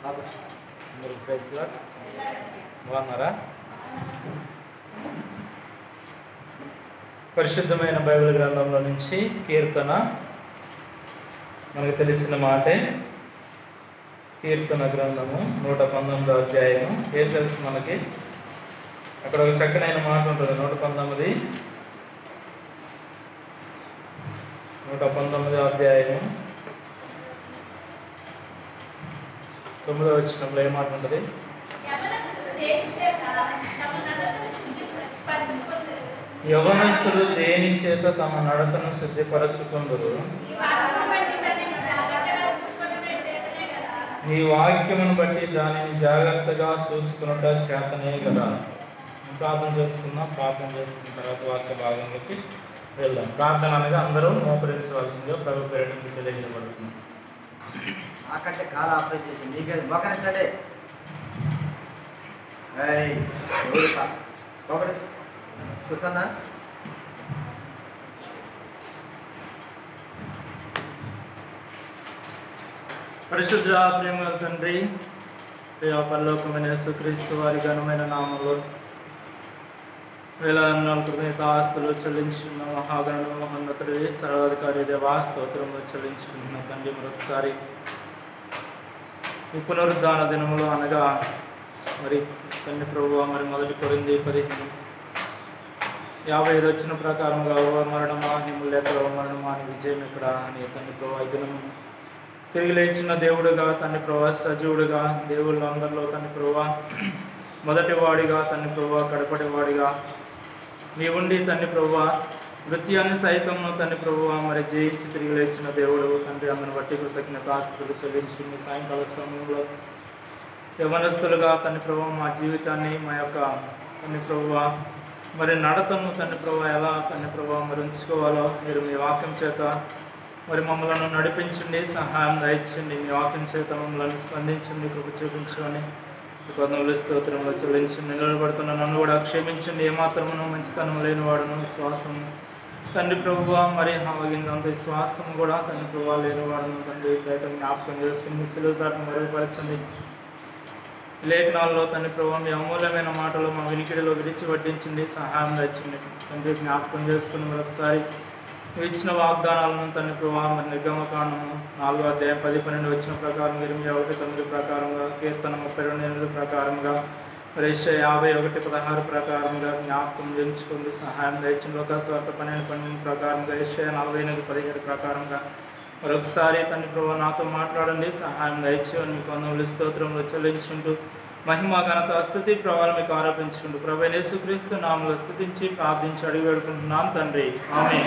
అందరూ price lord. బాగున్నారా పరిశుద్ధమైన బైబిల్ గ్రంథంలో నుంచి కీర్తన మనకు తెలిసిన మాటే కీర్తన గ్రంథము నూట పంతొమ్మిదో అధ్యాయము ఏం తెలుసు మనకి అక్కడ ఒక చక్కనైన మాట ఉంటుంది నూట పంతొమ్మిది నూట పంతొమ్మిదో అధ్యాయము తొమ్మిదో వచ్చినప్పుడు ఏ మాట ఉంటుంది యవనస్తులు దేని చేత తమ నడతను శుద్ధిపరచుకుందరు నీ వాక్యమును బట్టి దానిని జాగ్రత్తగా చూసుకున్నట చేతనే కదా ప్రార్థన చేసుకుందాం ప్రార్థన చేసుకున్న తర్వాత వాక్య భాగంలోకి వెళ్దాం ప్రార్థన అనగా అందరూ మోకరించవలసిందిగా ప్రభు పేరు మీకు తెలియజేయబడుతుంది నాకంటే కాలు ఆపరేట్ చేసి నీకే మొక్కరించండి ఏయ్, ఎవరు కా- ఒకటి చూస్తానా పరిశుద్ధ ప్రేమ తండ్రి ప్రియ పరలోకమైన యేసుక్రీస్తు వారి ఘనమైన నామంలో వేలాది కృతజ్ఞత ఆస్తులు చెల్లించిన మహాగణ మహోన్నతుడి సర్వాధికారి దేవా స్తోత్రములు చెల్లించుకుంటున్న తండ్రి మరొకసారి ఈ పునరుద్ధాన దినములు అనగా మరి తండ్రి ప్రభు మరి మొదటి కొరింది పదిహేను యాభై ఐదు వచ్చిన ప్రకారంగా ఓ మరణమా హిము లేక ఓ మరణమా అని విజయం ఇక్కడ అని తండ్రి ప్రభు ఈ దినము తిరిగి లేచిన దేవుడుగా తండ్రి ప్రభా సజీవుడుగా దేవుళ్ళ అందరిలో తండ్రి ప్రభా మొదటి వాడిగా తండ్రి ప్రభా కడపటి వాడిగా నీ ఉండి తండ్రి ప్రభా నృత్యాన్ని సైతము తండ్రి ప్రభా మరి జయించి తిరిగి లేచిన దేవుడు తండ్రి అందరిని బట్టి కృతజ్ఞత ఆస్తులు చెల్లించి మీ సాయంకాల సమయంలో యవనస్తులుగా తండ్రి ప్రభా మా జీవితాన్ని మా యొక్క తండ్రి ప్రభా మరి నడతను తండ్రి ప్రభా ఎలా తండ్రి ప్రభా మరి ఉంచుకోవాలో మీరు మీ వాక్యం చేత మరి మమ్మల్ని నడిపించండి సహాయం దయచండి మీ వాక్యం చేత మమ్మల్ని స్పందించండి కృప చూపించమని పద్మములు స్తోత్రంలో చెల్లించండి నిలబడుతున్న నన్ను కూడా క్షమించండి ఏమాత్రమును మంచితనం లేనివాడును విశ్వాసం తండ్రి ప్రభువ మరి ఆగిందంత విశ్వాసం కూడా తండ్రి ప్రభువ లేనివాడును తండ్రి బయట జ్ఞాపకం చేసుకుని మీ సిలువ సాటిని మెరుగుపరచండి ఈ లేఖనాల్లో తండ్రి ప్రభావ మీ అమూల్యమైన మాటలు మా వినికిడిలో విడిచి వడ్డించండి సహాయం తెచ్చండి తండ్రి జ్ఞాపకం చేసుకుని మరొకసారి నువ్వు ఇచ్చిన వాగ్దానాలను తండ్రి ప్రభావ మరి నిర్గమకాండము నాలుగో అధ్యాయం పది పన్నెండు వచ్చిన ప్రకారం ఇరవై ఒకటి తొమ్మిది ప్రకారంగా కీర్తన ముప్పై రెండు ఎనిమిది ప్రకారంగా రేష యాభై ఒకటి పదహారు ప్రకారంగా జ్ఞాపకం ఎంచుకుంది సహాయం దయచిన ఒక స్వార్థ పన్నెండు పన్నెండు ప్రకారంగా ఏషియా నలభై ఎనిమిది పదిహేడు ప్రకారంగా మరొకసారి తండ్రి ప్రభు నాతో మాట్లాడండి సహాయం దయచేయని మీకు వందములు స్తోత్రంలో చెల్లించుకుంటూ మహిమ ఘనత స్థుతి ప్రభావం మీకు ఆరోపించుకుంటూ ప్రభు యేసుక్రీస్తు నామలో స్థుతించి ప్రార్థించి అడిగి వేడుకుంటున్నాం తండ్రి ఆమె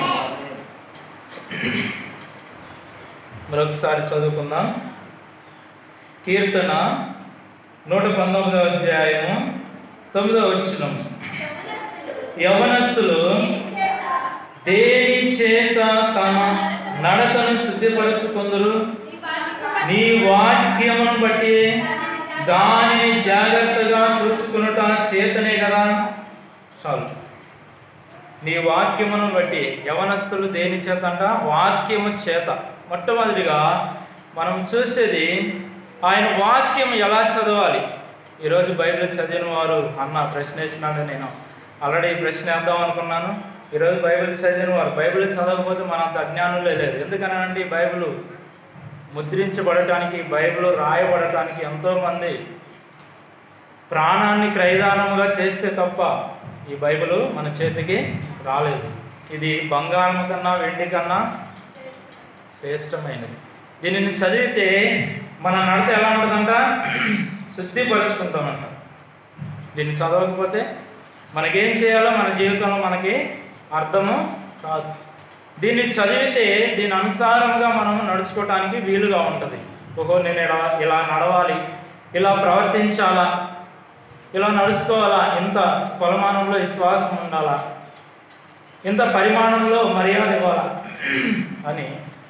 మరొకసారి చదువుకుందాం కీర్తన నూట పంతొమ్మిదవ అధ్యాయము తొమ్మిదవ వచ్చినం యవనస్తులు దేని చేత తమ నడతను శుద్ధిపరచుకుందరు నీ వాక్యమును బట్టి దానిని జాగ్రత్తగా చూచుకునుట చేతనే కదా చాలు నీ వాక్యమును బట్టి యవనస్తులు దేని చేత అంట వాక్యము చేత మొట్టమొదటిగా మనం చూసేది ఆయన వాక్యం ఎలా చదవాలి ఈరోజు బైబిల్ చదివిన వారు అన్న ప్రశ్న వేసినాడు నేను ఆల్రెడీ ఈ ప్రశ్న వేద్దాం అనుకున్నాను ఈరోజు బైబిల్ చదివిన వారు బైబిల్ చదవకపోతే మనంత అజ్ఞానులే లేదు ఎందుకనంటే ఈ బైబిల్ ముద్రించబడటానికి బైబిల్ రాయబడటానికి ఎంతోమంది ప్రాణాన్ని క్రయదానముగా చేస్తే తప్ప ఈ బైబిల్ మన చేతికి రాలేదు ఇది బంగారం కన్నా వెండి కన్నా శ్రేష్టమైనది దీనిని చదివితే మన నడత ఎలా ఉంటుందంట శుద్ధిపరుచుకుంటామంట దీన్ని చదవకపోతే మనకేం చేయాలో మన జీవితంలో మనకి అర్థము కాదు దీన్ని చదివితే దీని అనుసారంగా మనం నడుచుకోవటానికి వీలుగా ఉంటుంది ఓహో నేను ఇలా ఇలా నడవాలి ఇలా ప్రవర్తించాలా ఇలా నడుచుకోవాలా ఇంత కొలమానంలో విశ్వాసం ఉండాలా ఇంత పరిమాణంలో మర్యాద ఇవ్వాలా అని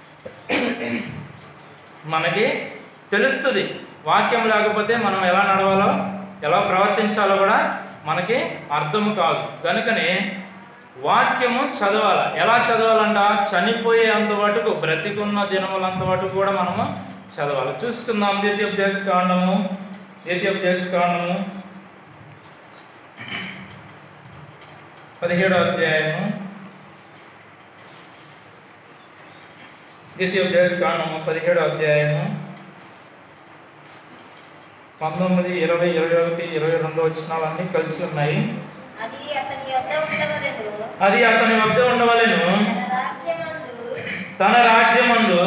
మనకి తెలుస్తుంది వాక్యం లేకపోతే మనం ఎలా నడవాలో ఎలా ప్రవర్తించాలో కూడా మనకి అర్థం కాదు కనుకనే వాక్యము చదవాలి ఎలా చదవాలంట చనిపోయేంత మటుకు బ్రతికున్న దినములంత మటుకు కూడా మనము చదవాలి చూసుకుందాం ద్వితీయోపదేశ కాండము ద్వితీయోపదేశ కాండము పదిహేడో అధ్యాయము ద్వితీయోపదేశ కాండము పదిహేడో అధ్యాయము పంతొమ్మిది ఇరవై ఇరవై ఒకటి ఇరవై రెండు వచ్చినాలన్నీ కలిసి ఉన్నాయి అది అతని యొద్ద ఉండవలెను అది అతని వద్ద ఉండవలెను తన రాజ్యమందు తన రాజ్యమందు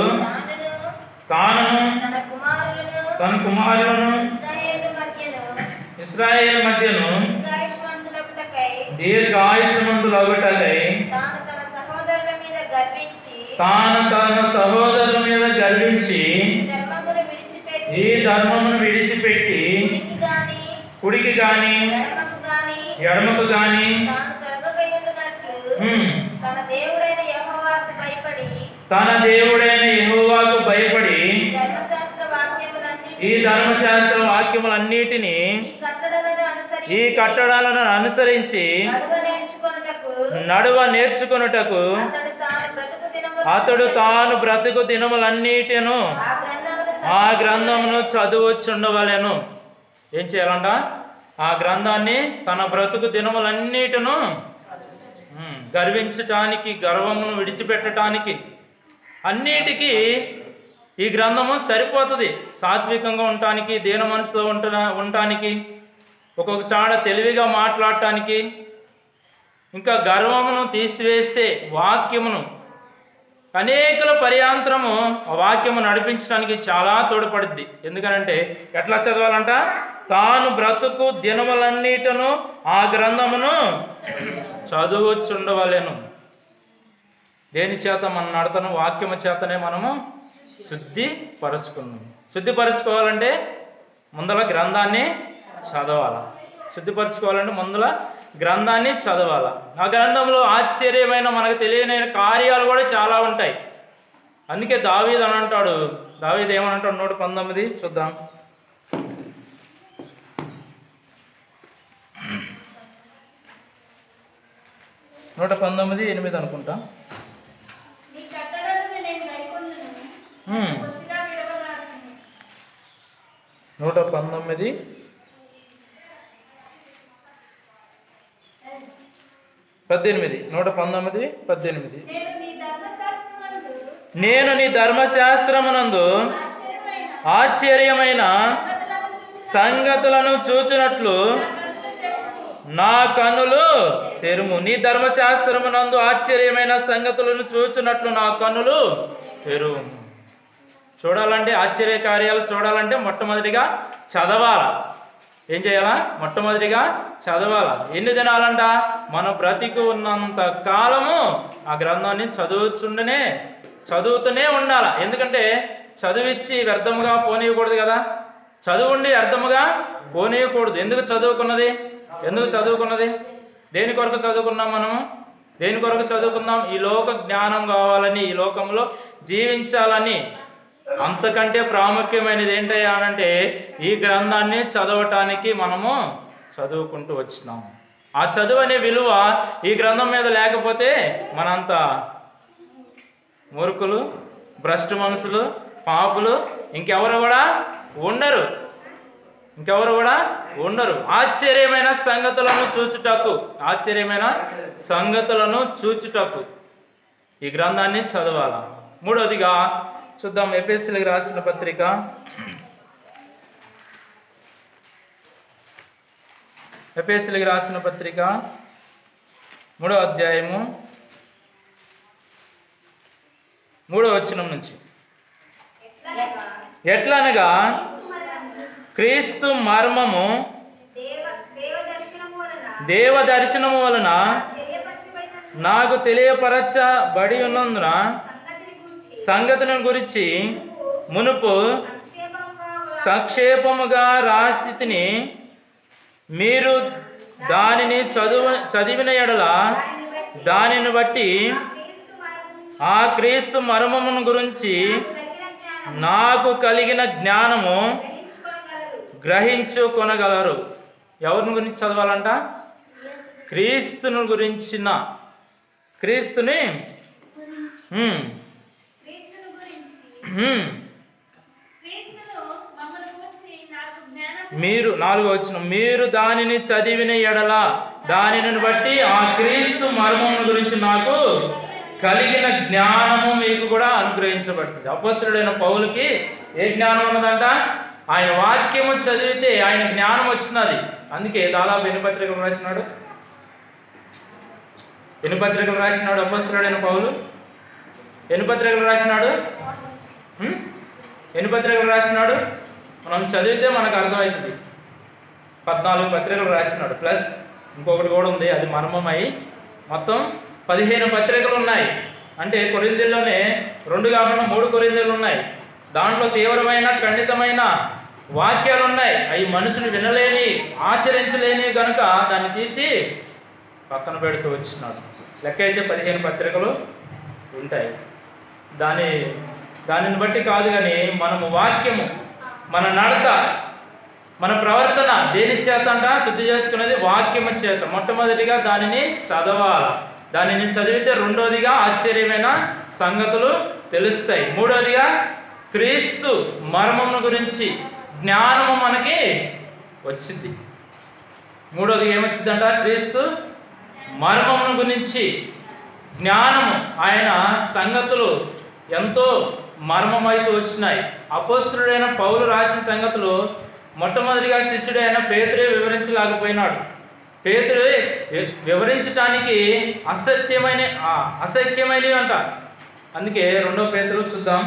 తానును తానును తన కుమారులను తన కుమారులను ఇశ్రాయేలు మధ్యను ఇస్రాయేల్ మధ్యను దీర్ఘాయుష్మంతులకుటకై దీర్ఘాయుష్మంతులగుటకై తాను తన సహోదరుల మీద గర్వించి తాను తన సహోదరుల మీద గర్వించి ఈ ధర్మమును విడిచిపెట్టి ఈ ధర్మమును విడిచిపెట్టి కుడికి గాని కుడికి గాని ఎడమకు గాని ఎడమకు గాని తాను తొలగకయుండునట్లు ఉమ్, తన దేవుడైన యెహోవాకు భయపడి తన దేవుడైన యెహోవాకు భయపడి ఈ ధర్మశాస్త్ర వాక్యములన్నిటినీ ఈ ధర్మశాస్త్ర వాక్యములన్నిటినీ ఈ కట్టడలను అనుసరించి ఈ కట్టడాలను అనుసరించి నడువ నేర్చుకొనుటకు నడువ నేర్చుకొనుటకు అతడు తాను బ్రతుకు దినములు అతడు తాను బ్రతుకు దినములన్నిటిను ఆ గ్రంథమును ఆ గ్రంథమును చదువుచుండవలెను ఏం చేయాలంట ఆ గ్రంథాన్ని తన బ్రతుకు దినములన్నిటిను ఉమ్, గర్వించటానికి గర్వమును విడిచిపెట్టడానికి అన్నిటికీ ఈ గ్రంథము సరిపోతుంది సాత్వికంగా ఉండటానికి దీన మనసుతో ఉంట ఉండటానికి ఒక్కొక్క చాడ తెలివిగా మాట్లాడటానికి ఇంకా గర్వమును తీసివేసే వాక్యమును అనేకుల పర్యాంతరము ఆ వాక్యము నడిపించడానికి చాలా తోడ్పడుద్ది ఎందుకనంటే ఎట్లా చదవాలంట తాను బ్రతుకు దినములన్నిటను ఆ గ్రంథమును చదువుచుండవలెను దేని చేత మన నడతను వాక్యము చేతనే మనము శుద్ధి పరుచుకుందాం శుద్ధి పరుచుకోవాలంటే ముందల గ్రంథాన్ని చదవాల శుద్ధిపరచుకోవాలంటే ముందల గ్రంథాన్ని చదవాల ఆ గ్రంథంలో ఆశ్చర్యమైన మనకు తెలియని కార్యాలు కూడా చాలా ఉంటాయి అందుకే దావీద్ అని అంటాడు దావీద్ ఏమని అంటాడు నూట పంతొమ్మిది చూద్దాం నూట పంతొమ్మిది ఎనిమిది అనుకుంటా నీ కట్టడలను నేను గైకొందును హ్మ్. కొద్దిగా విడవలాడును నూట పంతొమ్మిది పద్దెనిమిది నూట పంతొమ్మిది పద్దెనిమిది నేను నీ ధర్మశాస్త్రమందు నేను నీ ధర్మశాస్త్రమునందు ఆశ్చర్యమైన ఆశ్చర్యమైన సంగతులను చూసి సంగతులను చూచినట్లు కన్నులు తెరువు. నా కన్నులు తెరుము నీ ధర్మశాస్త్రమునందు ఆశ్చర్యమైన సంగతులను చూచినట్లు నా కన్నులు తెరుము చూడాలంటే ఆశ్చర్య కార్యాలు చూడాలంటే మొట్టమొదటిగా చదవాల ఏం చేయాలా మొట్టమొదటిగా చదవాల ఎన్ని దినాలంట మన బ్రతికి ఉన్నంత కాలము ఆ గ్రంథాన్ని చదువుతుండనే చదువుతూనే ఉండాల ఎందుకంటే చదివిచ్చి వ్యర్థముగా పోనీయకూడదు కదా చదువుండి వ్యర్థముగా పోనీయకూడదు ఎందుకు చదువుకున్నది ఎందుకు చదువుకున్నది దేని కొరకు చదువుకున్నాం మనము దేని కొరకు చదువుకున్నాం ఈ లోక జ్ఞానం కావాలని ఈ లోకంలో జీవించాలని అంతకంటే ప్రాముఖ్యమైనది ఏంటయ్యా అనంటే ఈ గ్రంథాన్ని చదవటానికి మనము చదువుకుంటూ వచ్చినాం ఆ చదువు అనే విలువ ఈ గ్రంథం మీద లేకపోతే మనంత మూర్ఖులు భ్రష్టు మనుషులు పాపులు ఇంకెవరు కూడా ఉండరు ఇంకెవరు కూడా ఉండరు ఆశ్చర్యమైన సంగతులను చూచుటకు ఆశ్చర్యమైన సంగతులను చూచుటకు ఈ గ్రంథాన్ని చదవాల మూడవదిగా చూద్దాం ఎపిఎస్సీలకు రాసిన పత్రిక ఎపిఎస్సీలకు రాసిన పత్రిక మూడో అధ్యాయము మూడో వచనం నుంచి ఎట్లనగా ఎట్లనగా క్రీస్తు మర్మము దేవ దేవ దర్శనము వలన దేవ దర్శనము వలన తెలియపరచబడిన నాకు తెలియపరచబడి ఉన్నందున సంగతిని గురించి సంగతులను గురించి మునుపు సంక్షేమముగా సంక్షేపముగా రాసితిని మీరు దానిని చదువు చదివిన ఎడల దానిని బట్టి క్రీస్తు మరణము ఆ క్రీస్తు మర్మమును గురించి కలిగిన జ్ఞానం నాకు కలిగిన జ్ఞానము గ్రహించుకోగలరు గ్రహించుకొనగలరు ఎవరిని గురించి చదవాలంట క్రీస్తుని గురించిన క్రీస్తుని హ్మ్, క్రీస్తును గురించి హ్మ్. మీరు నాలుగో వచ్చిన మీరు దానిని చదివిన ఎడల దానిని బట్టి ఆ క్రీస్తు మర్మముల గురించి నాకు కలిగిన జ్ఞానము మీకు కూడా అనుగ్రహించబడుతుంది అపస్తుడైన పౌలకి ఏ జ్ఞానం ఉన్నదంట ఆయన వాక్యము చదివితే ఆయన జ్ఞానం వచ్చినది అందుకే దాదాపు ఎన్ని పత్రికలు రాసినాడు ఎన్ని పత్రికలు రాసినాడు అపస్తుడైన పౌలు ఎన్ని పత్రికలు రాసినాడు హ్మ్? ఎన్ని పత్రికలు రాసినాడు మనం చదివితే మనకు అర్థమవుతుంది పద్నాలుగు పత్రికలు రాసినాడు ప్లస్ ఇంకొకటి కూడా ఉంది అది మర్మమై మొత్తం పదిహేను పత్రికలు ఉన్నాయి అంటే కొరిందెల్లోనే రెండు కాకుండా మూడు కొరిందెలు ఉన్నాయి దాంట్లో తీవ్రమైన ఖండితమైన వాక్యాలు ఉన్నాయి అవి మనుషులు వినలేని ఆచరించలేని గనుక దాన్ని తీసి పక్కన పెడుతూ వచ్చినాడు లెక్క అయితే పదిహేను పత్రికలు ఉంటాయి దాని దానిని బట్టి కాదు కానీ మనము వాక్యము మన నడత మన ప్రవర్తన దేని చేత అంట శుద్ధి చేసుకునేది వాక్యము చేత మొట్టమొదటిగా దానిని చదవాలి దానిని చదివితే రెండోదిగా ఆశ్చర్యమైన సంగతులు తెలుస్తాయి మూడోదిగా క్రీస్తు మర్మమును గురించి జ్ఞానము మనకి వచ్చింది మూడోది ఏమొచ్చిందంట క్రీస్తు మర్మమును గురించి జ్ఞానము ఆయన సంగతులు ఎంతో మర్మమైతూ వచ్చినాయి అపోస్తుడైన పౌలు రాసిన సంగతులు మొట్టమొదటిగా శిష్యుడైన పేతురే వివరించలేకపోయినాడు పేతురు వి- వివరించటానికి అసత్యమైన ఆ, అసత్యమైనవి అంట అందుకే రెండో పేతురు చూద్దాం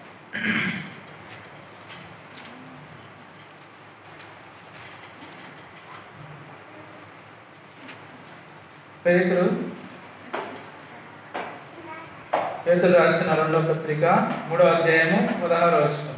పేతురు పేతురు రాసిన రెండో పత్రిక మూడో అధ్యాయము పదహారో వచనం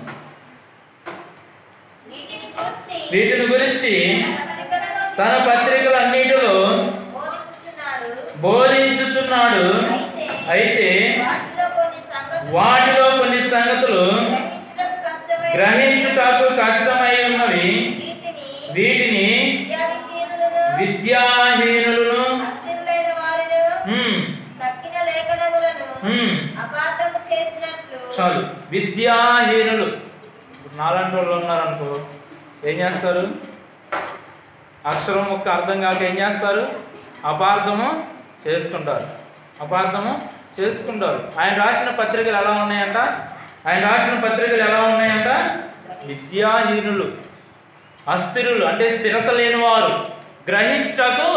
వీటిని గూర్చి వీటిని గురించి తన పత్రికలలో తన పత్రికలన్నిటిలో బోధించుచున్నాడు. బోధించుచున్నాడు అయితే వాటిలో కొన్ని సంగతులు వాటిలో కొన్ని సంగతులు గ్రహించుటకు కష్టమైన గ్రహించుటకు కష్టమై ఉన్నవి వీటిని వీటిని విద్యావిహీనులను, విద్యాహీనులను అస్థిరులైన వారిని, హ్మ్, తక్కిన లేఖనములను హ్మ్, అపార్థము చేసినట్లు చాలు విద్యాహీనులు ఇప్పుడు నాలాంటి వాళ్ళు ఉన్నారనుకో ఏం చేస్తారు అక్షరం ఒక్క అర్థం కాక ఏం చేస్తారు అపార్థము చేసుకుంటారు అపార్థము చేసుకుంటారు ఆయన రాసిన పత్రికలు ఎలా ఉన్నాయంట ఆయన రాసిన పత్రికలు ఎలా ఉన్నాయంట విద్యాహీనులు అస్థిరులు అంటే స్థిరత లేని వారు గ్రహించుటకు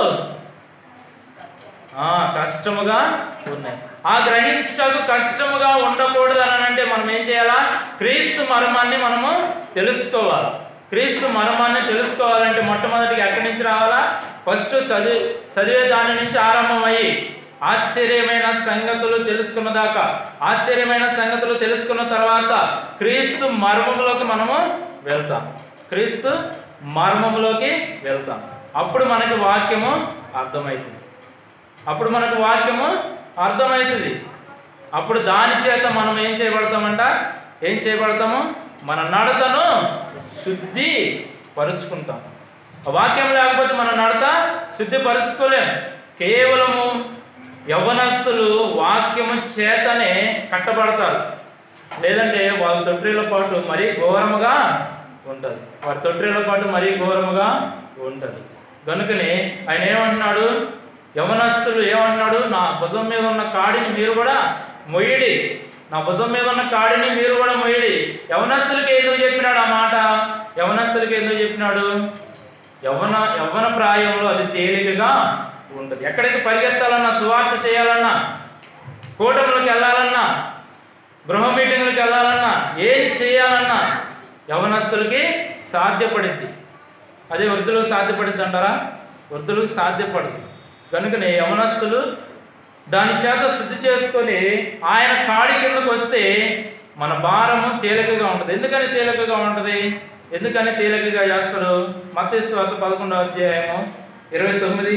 ఆ, కష్టముగా ఉన్నాయి ఆ గ్రహించుటకు కష్టముగా ఉండకూడదు అని అంటే మనం ఏం చేయాలా క్రీస్తు మర్మాన్ని మనము తెలుసుకోవాలి క్రీస్తు మర్మాన్ని తెలుసుకోవాలంటే మొట్టమొదటిగా ఎక్కడి నుంచి రావాలా ఫస్ట్ చదివి చదివే దాని నుంచి ఆరంభమయ్యి ఆశ్చర్యమైన సంగతులు తెలుసుకున్న దాకా ఆశ్చర్యమైన సంగతులు తెలుసుకున్న తర్వాత క్రీస్తు మర్మములోకి మనము వెళ్తాం క్రీస్తు మర్మములోకి వెళ్తాం అప్పుడు మనకి వాక్యము అర్థమవుతుంది అప్పుడు మనకు వాక్యము అర్థమవుతుంది అప్పుడు దాని చేత మనం ఏం చేయబడతామంట ఏం చేయబడతాము మన నడతను శుద్ధి పరుచుకుంటాం ఆ వాక్యం లేకపోతే మన నడత శుద్ధి పరుచుకోలేం కేవలము యవ్వనస్తులు వాక్యము చేతనే కట్టబడతారు లేదంటే వాళ్ళ తొట్టిల పాటు మరీ ఘోరముగా ఉంటుంది వారి తొట్టిల పాటు మరీ ఘోరముగా ఉంటుంది కనుకనే ఆయన ఏమంటున్నాడు యవనస్తులు ఏమంటున్నాడు నా భుజం మీద ఉన్న కాడిని మీరు కూడా మొయ్యడి నా భుజం మీద ఉన్న కాడిని మీరు కూడా మొయ్యడి యవనస్తులకి ఎందుకు చెప్పినాడు ఆ మాట యవనస్తులకి ఎందుకు చెప్పినాడు యవ్వన యవ్వన ప్రాయంలో అది తేలికగా ఉండదు ఎక్కడికి పరిగెత్తాలన్నా సువార్త చేయాలన్నా కూటములకు వెళ్ళాలన్నా గృహ మీటింగులకు వెళ్ళాలన్నా ఏం చేయాలన్నా యవనస్తులకి సాధ్యపడిద్ది అదే వృద్ధులకు సాధ్యపడిద్ది అంటారా వృద్ధులకు సాధ్యపడదు కనుకనే యవనస్తులు దాని చేత శుద్ధి చేసుకొని ఆయన కాడి కిందకు వస్తే మన భారము తేలికగా ఉంటుంది ఎందుకని తేలికగా ఉంటుంది ఎందుకని తేలికగా చేస్తాడు మత్స్వార్త పదకొండవ అధ్యాయము ఇరవై తొమ్మిది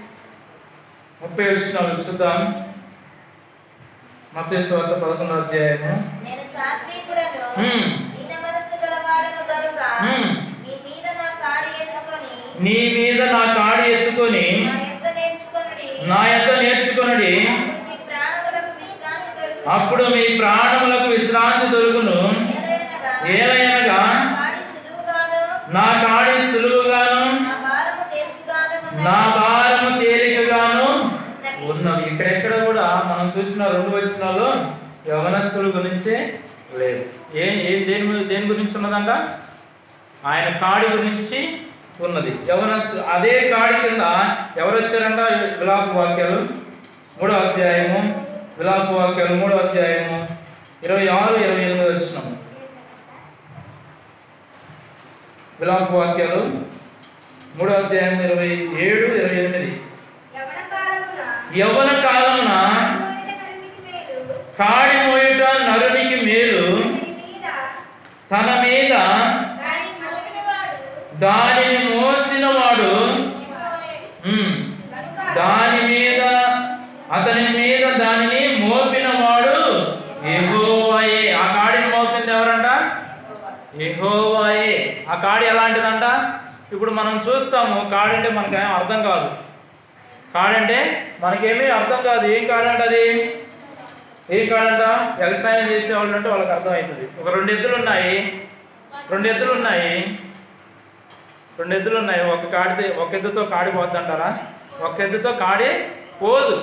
ముప్పై విషయాలు చూద్దాం మత్స్వార్త పదకొండవ అధ్యాయము నేను సాత్వికుడను హ్మ్. దీన మనస్సు గలవాడను గనుక హ్మ్. నీ మీద నా కాడి ఎత్తుకొని నీ మీద నా కాడి ఎత్తుకొని నా యొక్క నేర్చుకొనుడి నా యొక్క నేర్చుకొనడి మీ ప్రాణములకు విశ్రాంతి దొరుకును. అప్పుడు మీ ప్రాణములకు విశ్రాంతి దొరుకును ఏలయనగా ఏలయనగా నా కాడి సులువుగాను నా కాడి సులువుగాను నా భారము తేలికగాను ఉన్నది. నా భారము తేలికగాను ఉన్నది ఇక్కడెక్కడ కూడా మనం చూసిన రెండు వచనాలు యవనస్తుల గురించి లేదు ఏ ఏ దేని మీద- దేని గురించి ఉన్నదంట ఆయన కాడి గురించి ఉన్నది యవనస్తు అదే కాడి కింద ఎవరు వచ్చారంట విలాప వాక్యాలు మూడో అధ్యాయము విలాప వాక్యాలు మూడో అధ్యాయము ఇరవై ఆరు ఇరవై ఎనిమిది వచ్చినాము విలాప వాక్యాలు మూడో అధ్యాయం ఇరవై ఏడు ఇరవై ఎనిమిది యవ్వన కాలమున యవ్వన కాలమున మోయిన కరునికి మేలు, కాడి మోయుట నరునికి మేలు అతని మీద తన మీద దానిని మోసినవాడు దానిని మోసినవాడు యెహోవాయే. ఉమ్, కనుక దాని మీద అతని మీద దానిని మోపినవాడు యెహోవాయే ఆ కాడిని మోపింది ఎవరంట యెహోవాయే ఆ కాడి ఎలాంటిదంట ఇప్పుడు మనం చూస్తాము కాడి అంటే మనకేం అర్థం కాదు కాడంటే మనకేమీ అర్థం కాదు ఏం కాడంట అది ఏం కాడంట వ్యవసాయం చేసేవాళ్ళు అంటే వాళ్ళకి అర్థమవుతుంది ఒక రెండు ఎద్దులు ఉన్నాయి రెండు ఎద్దులు ఉన్నాయి రెండు ఎద్దులు ఉన్నాయి ఒక కాడితే ఒక ఎద్దుతో కాడి పోద్ది అంటారా ఒక ఎద్దుతో కాడి పోదు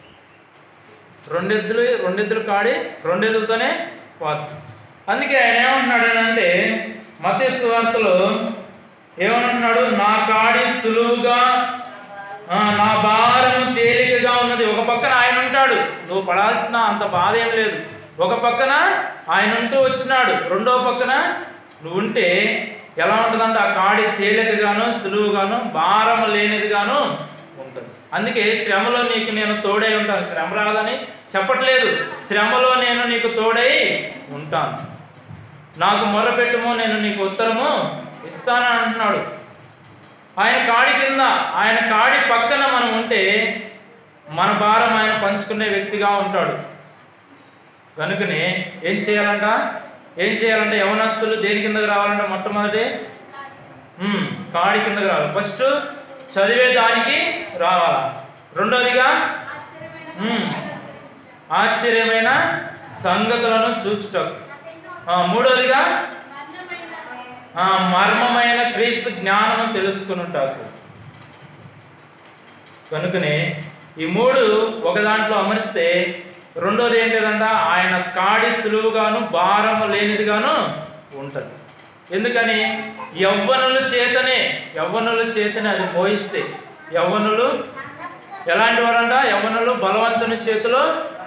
రెండు ఎద్దులు రెండు ఎద్దులు కాడి రెండు ఎద్దులతోనే పోద్ది అందుకే ఆయన ఏమంటున్నాడు అని అంటే మత్స్య వార్తలో ఏమంటున్నాడు నా కాడి సులువుగా ఆ, నా భారము తేలికగా ఉన్నది ఒక పక్కన ఆయన ఉంటాడు నువ్వు పడాల్సిన అంత బాధ ఏం లేదు ఒక పక్కన ఆయన ఉంటూ వచ్చినాడు రెండో పక్కన నువ్వు ఉంటే ఎలా ఉంటుందంటే ఆ కాడి తేలికగాను సులువుగాను భారము లేనిదిగాను ఉంటుంది అందుకే శ్రమలో నీకు నేను తోడై ఉంటాను శ్రమ రాదని చెప్పట్లేదు శ్రమలో నేను నీకు తోడై ఉంటాను నాకు మొరపెట్టుము నేను నీకు ఉత్తరము ఇస్తానని అంటున్నాడు ఆయన కాడి కింద ఆయన కాడి పక్కన మనం ఉంటే మన భారం ఆయన పంచుకునే వ్యక్తిగా ఉంటాడు కనుకనే ఏం చేయాలంట ఏం చేయాలంటే యవనస్తులు దేని కిందకి రావాలంటే మొట్టమొదటి ఉమ్, కాడి కిందకి రావాలి ఫస్ట్ చదివే దానికి రావాలా రెండోదిగా ఉమ్, ఆశ్చర్యమైన సంగతులను చూచుటకు ఆ, మూడోదిగా ఆ, మర్మమైన క్రీస్తు జ్ఞానము తెలుసుకునుటకు కనుకనే ఈ మూడు ఒక దాంట్లో అమరిస్తే రెండోది ఏంటిదంట ఆయన కాడి సులువుగాను భారము లేనిదిగాను ఉంటుంది ఎందుకని యవ్వనుల చేతనే యవ్వనుల చేతనే అది మోయిస్తే యవ్వనులు ఎలాంటి వారంట యవ్వనులు బలవంతుని చేతిలో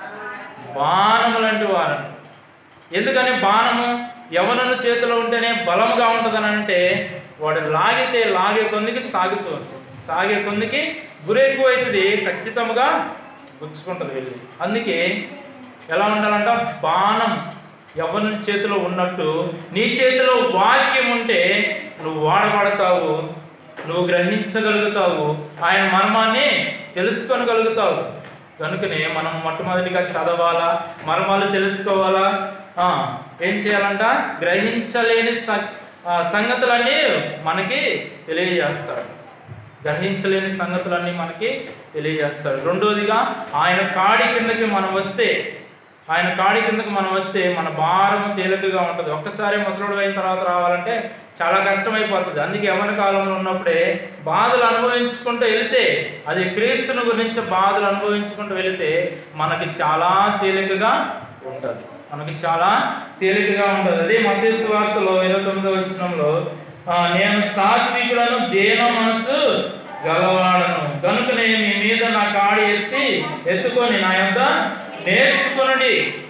బాణము లాంటి వారు ఎందుకని బాణము యవనుల చేతిలో ఉంటేనే బలముగా ఉంటుందని అంటే వాడు లాగితే లాగే కొందికి సాగుతూ ఉంటుంది సాగే కొందికి గురి ఎక్కువ అవుతుంది ఖచ్చితంగా గుచ్చుకుంటుంది వెళ్ళి అందుకే ఎలా ఉండాలంట బాణం యవ్వనుల చేతిలో ఉన్నట్టు నీ చేతిలో వాక్యం ఉంటే నువ్వు వాడబడతావు నువ్వు గ్రహించగలుగుతావు ఆయన మర్మాన్ని తెలుసుకొనగలుగుతావు కనుకనే మనం మొట్టమొదటిగా చదవాలా మర్మాలు తెలుసుకోవాలా ఆ, ఏం చేయాలంట గ్రహించలేని స- ఆ, సంగతులన్నీ మనకి తెలియజేస్తాడు గ్రహించలేని సంగతులన్నీ మనకి తెలియజేస్తాడు రెండోదిగా ఆయన కాడి కిందకి మనం వస్తే ఆయన కాడి కిందకి మనం వస్తే మన భారము తేలికగా ఉంటుంది ఒక్కసారి ముసలుడు అయిన తర్వాత రావాలంటే చాలా కష్టమైపోతుంది అందుకే యవన కాలంలో ఉన్నప్పుడే బాధలు అనుభవించుకుంటూ వెళితే అది క్రీస్తుని గురించి బాధలు అనుభవించుకుంటూ వెళితే మనకి చాలా తేలికగా ఉంటుంది మనకి చాలా తేలికగా ఉంటుంది అదే మధ్య వార్తలో ఇరవై తొమ్మిదో వచ్చినంలో నేను సాత్వికులను దేన మనసు గలవాడను కనుకనే మీ మీద నా కాడి ఎత్తి ఎత్తుకొని నా యొక్క నేర్చుకునండి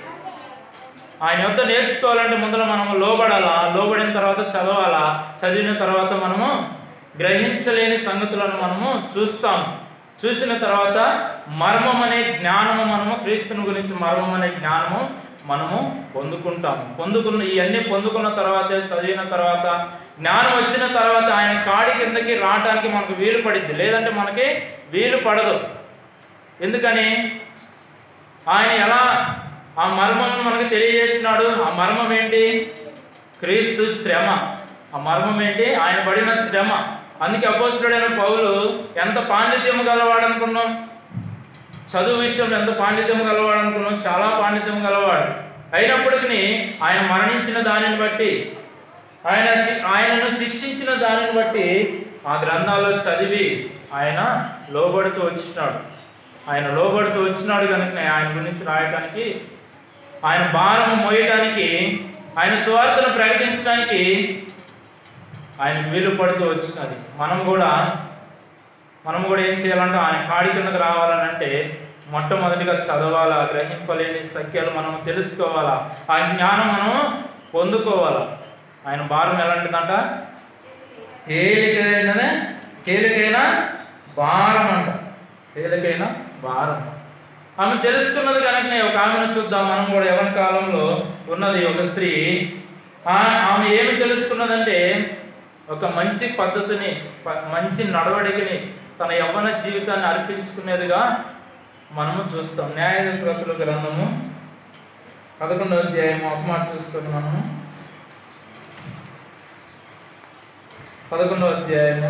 ఆయన యొక్క నేర్చుకోవాలంటే ముందర మనము లోబడాలా లోబడిన తర్వాత చదవాలా చదివిన తర్వాత మనము గ్రహించలేని సంగతులను మనము చూస్తాం చూసిన తర్వాత మర్మం అనే జ్ఞానము మనము క్రీస్తుని గురించి మర్మం అనే జ్ఞానము మనము పొందుకుంటాం పొందుకున్న ఇవన్నీ పొందుకున్న తర్వాత చదివిన తర్వాత జ్ఞానం వచ్చిన తర్వాత ఆయన కాడి కిందకి రావడానికి మనకు వీలు పడిద్ది లేదంటే మనకి వీలు పడదు ఎందుకని ఆయన ఎలా ఆ మర్మం మనకు తెలియజేసినాడు ఆ మర్మం ఏంటి క్రీస్తు శ్రమ ఆ మర్మం ఏంటి ఆయన పడిన శ్రమ అందుకే అపోస్తుడైన పౌలు ఎంత పాండిత్యం గలవాడు అనుకున్నాం చదువు విషయంలో ఎంత పాండిత్యం గలవాడు అనుకున్నాం చాలా పాండిత్యం గలవాడు అయినప్పటికీ ఆయన మరణించిన దానిని బట్టి ఆయన శి- ఆయనను శిక్షించిన దానిని బట్టి ఆ గ్రంథాల్లో చదివి ఆయన లోబడుతూ వచ్చినాడు ఆయన లోబడుతూ వచ్చినాడు కనుక ఆయన గురించి రాయటానికి ఆయన భారము మోయటానికి ఆయన సువార్తను ప్రకటించడానికి ఆయన వీలు పడుతూ వచ్చినది మనం కూడా మనం కూడా ఏం చేయాలంటే ఆయన కాడి కిందకు రావాలని అంటే మొట్టమొదటిగా చదవాలా గ్రహింపలేని సత్యాలు మనం తెలుసుకోవాలా ఆ జ్ఞానం మనం పొందుకోవాలా ఆయన భారం ఎలాంటిదంట తేలికైనదే తేలికైన భారం అంట తేలికైన భారం ఆమె తెలుసుకున్నది కనుకనే ఒక ఆమెను చూద్దాం మనం కూడా యవన కాలంలో ఉన్నది ఒక స్త్రీ ఆ- ఆమె ఏమి తెలుసుకున్నదంటే ఒక మంచి పద్ధతిని ప- మంచి నడవడికని తన యవ్వన జీవితాన్ని అర్పించుకునేదిగా మనము చూస్తాం న్యాయాధిపతుల గ్రంథము పదకొండవ అధ్యాయము ఒక మాట చూసుకొని మనము పదకొండవ అధ్యాయము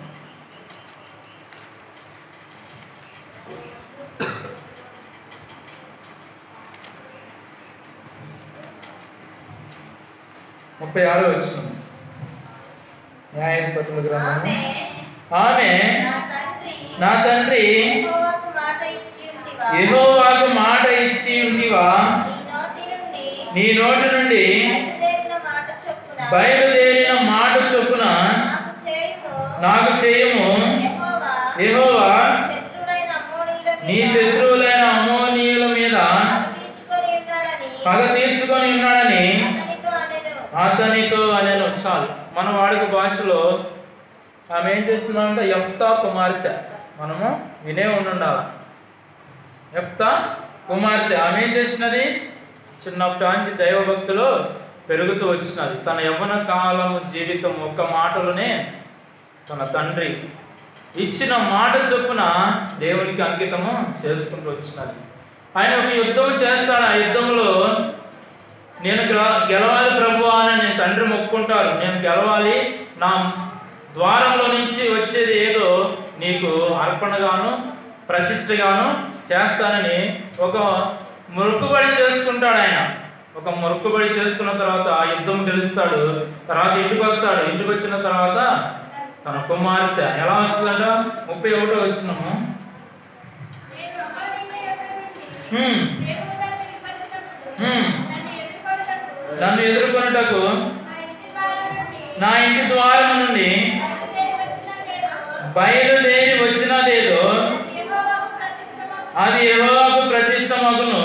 ముప్పై ఆరో వచ్చిన న్యాయాధిపతుల గ్రంథము ఆమె ఆమె నా తండ్రి నా తండ్రి యెహోవాకు మాట ఇచ్చి ఉంటివా? యెహోవాకు మాట ఇచ్చి ఉంటివా నీ నోటి నుండి నీ నోటి నుండి బయలుదేరిన మాట చొప్పున బయలుదేరిన మాట చొప్పున నాకు చేయుము. నాకు చేయము యెహోవా యెహోవా శత్రుడైన అమ్మోనీయుల నీ మీద శత్రువులైన అమోనీయుల మీద పగ తీర్చుకొని ఉన్నాడని పగ తీర్చుకొని ఉన్నాడని అతనితో అనెను. అతనితో అనేను చాలు మన వాడుక భాషలో ఆమె ఏం చేస్తుందంటే యఫ్తా కుమార్తె మనము వినే ఉండాలి యఫ్తా కుమార్తె ఆమె ఏం చేసినది చిన్నప్పటి నుంచి దైవభక్తిలో పెరుగుతూ వచ్చినది తన యవ్వన కాలము జీవితం ఒక్క మాటలోనే తన తండ్రి ఇచ్చిన మాట చొప్పున దేవునికి అంకితము చేసుకుంటూ వచ్చినది ఆయన ఒక యుద్ధం చేస్తాడు ఆ యుద్ధంలో నేను గెల- గెలవాలి ప్రభు అని నేను తండ్రి మొక్కుంటారు నేను గెలవాలి నా ద్వారంలో నుంచి వచ్చేది ఏదో నీకు అర్పణగాను ప్రతిష్టగాను చేస్తానని ఒక మొక్కుబడి చేసుకుంటాడు ఆయన ఒక మొక్కుబడి చేసుకున్న తర్వాత ఆ యుద్ధం గెలుస్తాడు తర్వాత ఇంటికి వస్తాడు ఇంటికి వచ్చిన తర్వాత తన కుమార్తె ఎలా వస్తుందంట ముప్పై ఒకటో వచ్చినాము నేను అమ్మోనీయుల యొద్ద నుండి హ్మ్. దేవుని దగ్గరికి వచ్చినప్పుడు హ్మ్. నన్ను ఎదుర్కొనుటకు నన్ను ఎదుర్కొనుటకు నా ఇంటి వారి నుండి నా ఇంటి ద్వారం నుండి బయలుదేరి వచ్చిన నేను బయలుదేరి వచ్చినదేదో యెహోవాకు ప్రతిష్టమగు అది యెహోవాకు ప్రతిష్టమగును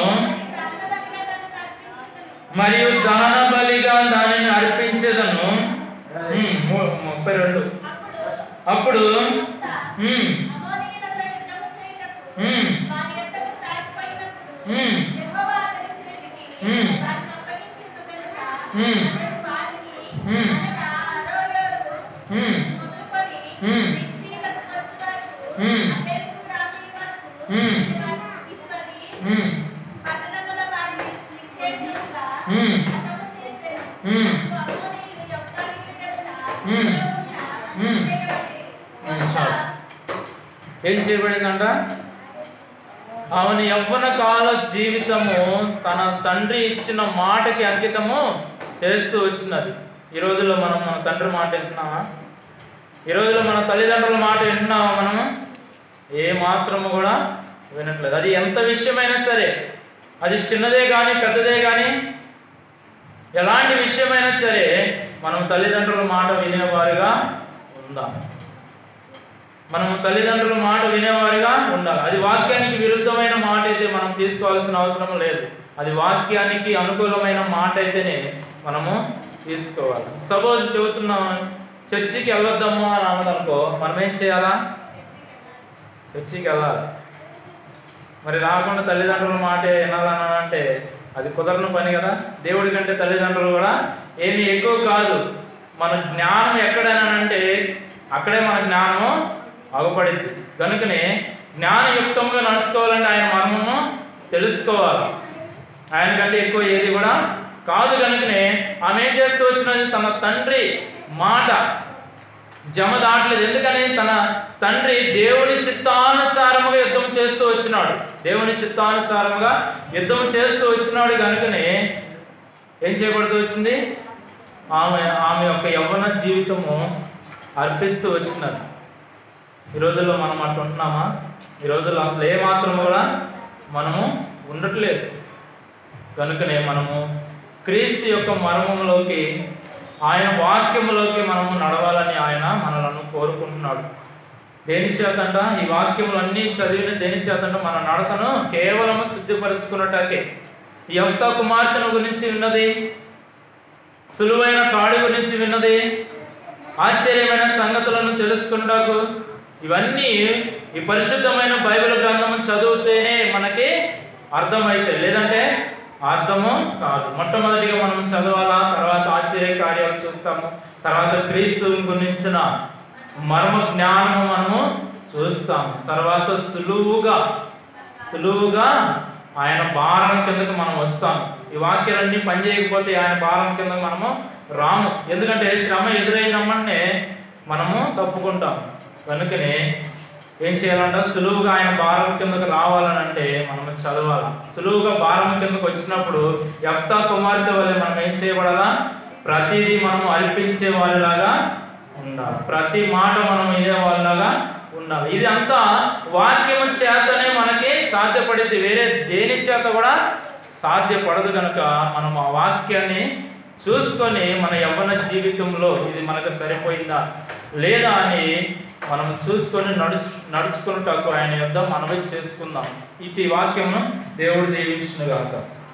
మరియు దహన బలిగా దానిని అర్పించేదను ఉమ్, ము- ముప్పై రెండు అప్పుడు ఉమ్, ఉమ్, ఉమ్, ఉమ్, ఉమ్, ఉమ్, ఉమ్, ఉమ్, ఉమ్, ఉమ్, ఉమ్, ఉమ్, ఉమ్, ఉమ్, చాలు. ఏం చేయబడిందంట ఆమెను యవ్వన కాల జీవితము తన తండ్రి ఇచ్చిన మాటకి అంకితము చేస్తూ వచ్చినది ఈ రోజుల్లో మనం మన తండ్రి మాట వింటున్నామా ఈ రోజుల్లో మన తల్లిదండ్రుల మాట వింటున్నామా మనము ఏ మాత్రము కూడా వినట్లేదు అది ఎంత విషయమైనా సరే అది చిన్నదే కానీ పెద్దదే కానీ ఎలాంటి విషయమైనా సరే మనం తల్లిదండ్రుల మాట వినేవారుగా ఉందాం మనం తల్లిదండ్రుల మాట వినేవారిగా ఉండాలి అది వాక్యానికి విరుద్ధమైన మాట అయితే మనం తీసుకోవాల్సిన అవసరం లేదు అది వాక్యానికి అనుకూలమైన మాట అయితేనే మనము తీసుకోవాలి సపోజ్ చెబుతున్నాం చర్చికి వెళ్ళొద్దాము అని అన్నదనుకో మనం ఏం చేయాలా చర్చికి వెళ్ళాలి మరి రాకుండా తల్లిదండ్రుల మాట వినాలని అంటే అది కుదరని పని కదా దేవుడి కంటే తల్లిదండ్రులు కూడా ఏమి ఎక్కువ కాదు మన జ్ఞానం ఎక్కడనంటే అక్కడే మన జ్ఞానము అగపడింది కనుకనే జ్ఞానయుక్తంగా నడుచుకోవాలంటే ఆయన మర్మము తెలుసుకోవాలి ఆయన కంటే ఎక్కువ ఏది కూడా కాదు కనుకనే ఆమె ఏం చేస్తూ వచ్చినది తన తండ్రి మాట జమ దాటలేదు ఎందుకని తన తండ్రి దేవుని చిత్తానుసారముగా యుద్ధం చేస్తూ వచ్చినాడు దేవుని చిత్తానుసారముగా యుద్ధం చేస్తూ వచ్చినాడు కనుకనే ఏం చేయబడుతూ వచ్చింది ఆమె ఆమె యొక్క యవ్వన జీవితము అర్పిస్తూ వచ్చినది ఈ రోజుల్లో మనం అట్లా ఉంటున్నామా ఈ రోజుల్లో అసలు ఏమాత్రం కూడా మనము ఉండట్లేదు కనుకనే మనము క్రీస్తు యొక్క మర్మంలోకి ఆయన వాక్యములోకి మనము నడవాలని ఆయన మనలను కోరుకుంటున్నాడు దేని చేతంట ఈ వాక్యములన్నీ చదివిన దేని చేతంట మన నడకను కేవలము శుద్ధిపరచుకున్నటాకే ఈ యఫ్తా కుమార్తెను గురించి విన్నది సులువైన కాడి గురించి విన్నది ఆశ్చర్యమైన సంగతులను తెలుసుకున్నకు ఇవన్నీ ఈ పరిశుద్ధమైన బైబిల్ గ్రంథము చదివితేనే మనకి అర్థమవుతాయి లేదంటే అర్థము కాదు మొట్టమొదటిగా మనం చదవాలా తర్వాత ఆశ్చర్య కార్యాలు చూస్తాము తర్వాత క్రీస్తు గురించిన మర్మ జ్ఞానము మనము చూస్తాము తర్వాత సులువుగా సులువుగా ఆయన భారం కిందకు మనం వస్తాం ఈ వాక్యాలన్నీ పనిచేయకపోతే ఆయన భారం కిందకు మనము రాము ఎందుకంటే శ్రమ ఎదురైనమ్మనే మనము తప్పుకుంటాం కనుకనే ఏం చేయాలంటే సులువుగా ఆయన భారం కిందకు రావాలని అంటే మనము చదవాలి సులువుగా భారం కిందకు వచ్చినప్పుడు యఫ్తా కుమార్తె వల్ల మనం ఏం చేయబడాలా ప్రతిదీ మనము అర్పించే వాళ్ళలాగా ఉండాలి ప్రతి మాట మనం వినే వాళ్ళలాగా ఉండాలి ఇది అంతా వాక్యము చేతనే మనకి సాధ్యపడింది వేరే దేని చేత కూడా సాధ్యపడదు కనుక మనం ఆ వాక్యాన్ని చూసుకొని మన యవ్వన జీవితంలో ఇది మనకు సరిపోయిందా లేదా అని మనం చూసుకొని నడుచు నడుచుకున్నటకు ఆయన యొద్ద మనవి చేసుకుందాం ఇటు వాక్యమును దేవుడు దీవించిన గాక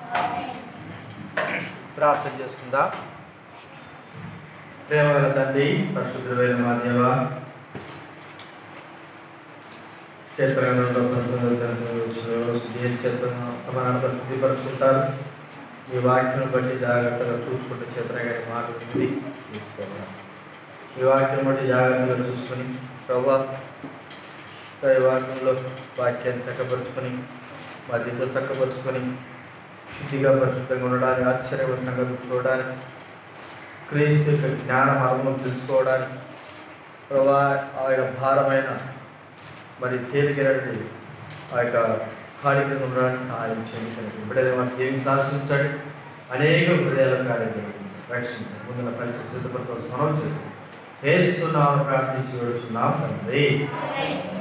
ప్రార్థన చేసుకుందా ప్రేమగల తండ్రి పరిశుద్ధమైన మా దేవ చేతనంతా శుద్ధిపరుచుకుంటారు మీ వాక్యం బట్టి జాగ్రత్తగా చూసుకుంటే చేతనగా మాట ఉంది చూసుకోవాలి ఈ వాక్యం బట్టి జాగ్రత్తగా చూసుకొని ప్రభా ఈ వాక్యంలో వాక్యాన్ని చక్కపరుచుకొని మా జీవితం చక్కపరుచుకొని శుద్ధిగా పరిశుద్ధంగా ఉండడానికి ఆశ్చర్యమైన సంగతి చూడడానికి క్రీస్తు యొక్క జ్ఞాన మర్మం తెలుసుకోవడానికి ప్రభా ఆయన భారమైన మరి తేలికైనటువంటి ఆ యొక్క ఖాళీ కింద ఉండడానికి సహాయం చేయించండి ఇప్పుడైనా మనకి ఏమి శాసించండి అనేక హృదయాల కార్యం జరిగించండి రక్షించండి ముందున్న పరిస్థితి సిద్ధపడుకోవాల్సి మనం చేస్తాం వేస్తున్నాం ప్రార్థించి వేడుచున్నాం తండ్రి